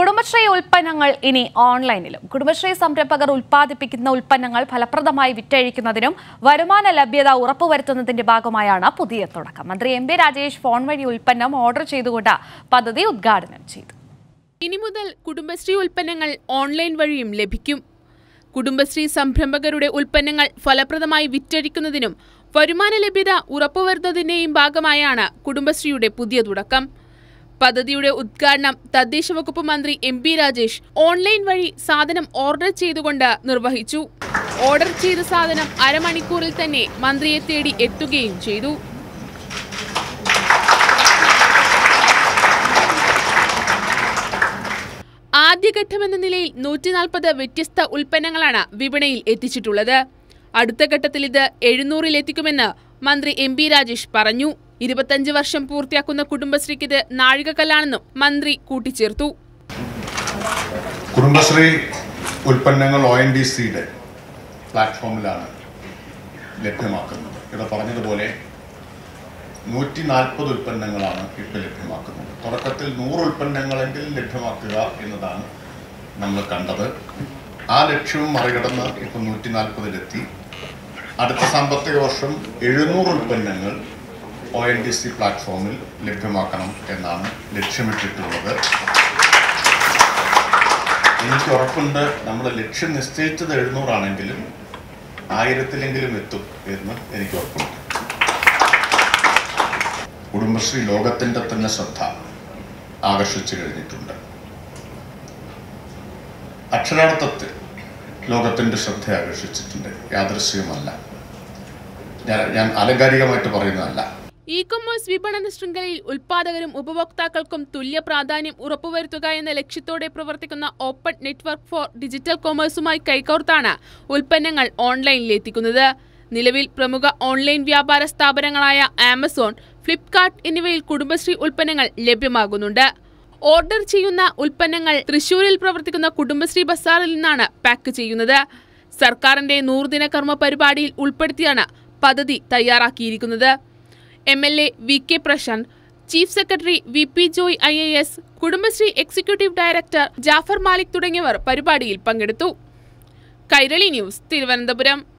കുടുംബശ്രീ ഉൽപ്പന്നങ്ങൾ ഇനി ഓൺലൈനിലും കുടുംബശ്രീ സംരംഭകർ ഉൽപ്പാദിപ്പിക്കുന്ന ഉൽപ്പന്നങ്ങൾ ഫലപ്രദമായി വിറ്റഴിക്കുന്നതിനും വരുമാന ലഭ്യത ഉറപ്പുവരുത്തുന്നതിന്റെ ഭാഗമായാണ് പുതിയ തുടക്കം മന്ത്രി എം പി രാജേഷ് ഫോൺ വഴി ഉൽപ്പന്നം ഓർഡർ ചെയ്തുകൊണ്ട് പദ്ധതി ഉദ്ഘാടനം ചെയ്തു ഇനി മുതൽ കുടുംബശ്രീ ഉൽപ്പന്നങ്ങൾ ഓൺലൈൻ വഴിയും ലഭിക്കും കുടുംബശ്രീ സംരംഭകരുടെ ഉൽപ്പന്നങ്ങൾ ഫലപ്രദമായി വിറ്റഴിക്കുന്നതിനും വരുമാന ലഭ്യത ഉറപ്പുവരുത്തുന്നതിന്റെയും ഭാഗമായാണ് കുടുംബശ്രീയുടെ പുതിയ തുടക്കം പദ്ധതിയുടെ ഉദ്ഘാടനം തദ്ദേശ വകുപ്പ് മന്ത്രി എം പി രാജേഷ് ഓൺലൈൻ വഴി സാധനം ഓർഡർ ചെയ്തുകൊണ്ട് നിർവഹിച്ചു ഓർഡർ ചെയ്ത സാധനം അരമണിക്കൂറിൽ തന്നെ മന്ത്രിയെ തേടി എത്തുകയും ചെയ്തു ആദ്യഘട്ടമെന്ന നിലയിൽ നൂറ്റി നാൽപ്പത് വ്യത്യസ്ത ഉൽപ്പന്നങ്ങളാണ് വിപണിയിൽ എത്തിച്ചിട്ടുള്ളത് അടുത്ത ഘട്ടത്തിൽ ഇത് എഴുന്നൂറിൽ എത്തിക്കുമെന്ന് മന്ത്രി എം പി രാജേഷ് പറഞ്ഞു ഇരുപത്തഞ്ച് വർഷം പൂർത്തിയാക്കുന്ന കുടുംബശ്രീക്ക് ഇത് നാഴികക്കല്ലാണെന്നും മന്ത്രി കൂട്ടിച്ചേർത്തു കുടുംബശ്രീ ഉൽപ്പന്നങ്ങൾ ഒ എൻ ഡി സിയുടെ പ്ലാറ്റ്ഫോമിലാണ് ലഭ്യമാക്കുന്നത് ഇവിടെ പറഞ്ഞതുപോലെ നൂറ്റി നാൽപ്പത് ഉൽപ്പന്നങ്ങളാണ് ഇപ്പോൾ ലഭ്യമാക്കുന്നത് തുടക്കത്തിൽ നൂറ് ഉൽപ്പന്നങ്ങളെങ്കിലും ലഭ്യമാക്കുക എന്നതാണ് നമ്മൾ കണ്ടത് ആ ലക്ഷ്യവും മറികടന്ന് ഇപ്പം നൂറ്റി നാൽപ്പതിലെത്തി അടുത്ത സാമ്പത്തിക വർഷം എഴുന്നൂറ് ഉൽപ്പന്നങ്ങൾ ഒ എൻ ഡി സി പ്ലാറ്റ്ഫോമിൽ ലഭ്യമാക്കണം എന്നാണ് ലക്ഷ്യമിട്ടിട്ടുള്ളത് എനിക്ക് ഉറപ്പുണ്ട് നമ്മുടെ ലക്ഷ്യം നിശ്ചയിച്ചത് എഴുന്നൂറാണെങ്കിലും ആയിരത്തിലെങ്കിലും എത്തും എന്ന് എനിക്ക് ഉറപ്പുണ്ട് കുടുംബശ്രീ ലോകത്തിൻ്റെ തന്നെ ശ്രദ്ധ ആകർഷിച്ചു കഴിഞ്ഞിട്ടുണ്ട് അക്ഷരാർത്ഥത്തിൽ ലോകത്തിൻ്റെ ശ്രദ്ധ ആകർഷിച്ചിട്ടുണ്ട് യാദൃശ്യമല്ല ഞാൻ ഞാൻ ആലങ്കാരികമായിട്ട് പറയുന്നതല്ല ഇ കൊമേഴ്സ് വിപണന ശൃംഖലയിൽ ഉൽപാദകരും ഉപഭോക്താക്കൾക്കും തുല്യ പ്രാധാന്യം ഉറപ്പുവരുത്തുക എന്ന ലക്ഷ്യത്തോടെ പ്രവർത്തിക്കുന്ന ഓപ്പൺ നെറ്റ്വർക്ക് ഫോർ ഡിജിറ്റൽ കൊമേഴ്സുമായി കൈകോർത്താണ് ഉൽപ്പന്നങ്ങൾ ഓൺലൈനിൽ എത്തിക്കുന്നത് നിലവിൽ പ്രമുഖ ഓൺലൈൻ വ്യാപാര സ്ഥാപനങ്ങളായ ആമസോൺ ഫ്ലിപ്കാർട്ട് എന്നിവയിൽ കുടുംബശ്രീ ഉൽപ്പന്നങ്ങൾ ലഭ്യമാകുന്നുണ്ട് ഓർഡർ ചെയ്യുന്ന ഉൽപ്പന്നങ്ങൾ തൃശൂരിൽ പ്രവർത്തിക്കുന്ന കുടുംബശ്രീ ബസാറിൽ നിന്നാണ് പാക്ക് ചെയ്യുന്നത് സർക്കാരിന്റെ നൂറുദിന കർമ്മ പരിപാടിയിൽ ഉൾപ്പെടുത്തിയാണ് പദ്ധതി തയ്യാറാക്കിയിരിക്കുന്നത് M L A V K Prashanth chief secretary V P Joy I A S Kudumbashree executive director Jafar Malik തുടങ്ങിയവർ പരിപാടിയിൽ പങ്കെടുത്തു കൈരളി ന്യൂസ് തിരുവനന്തപുരം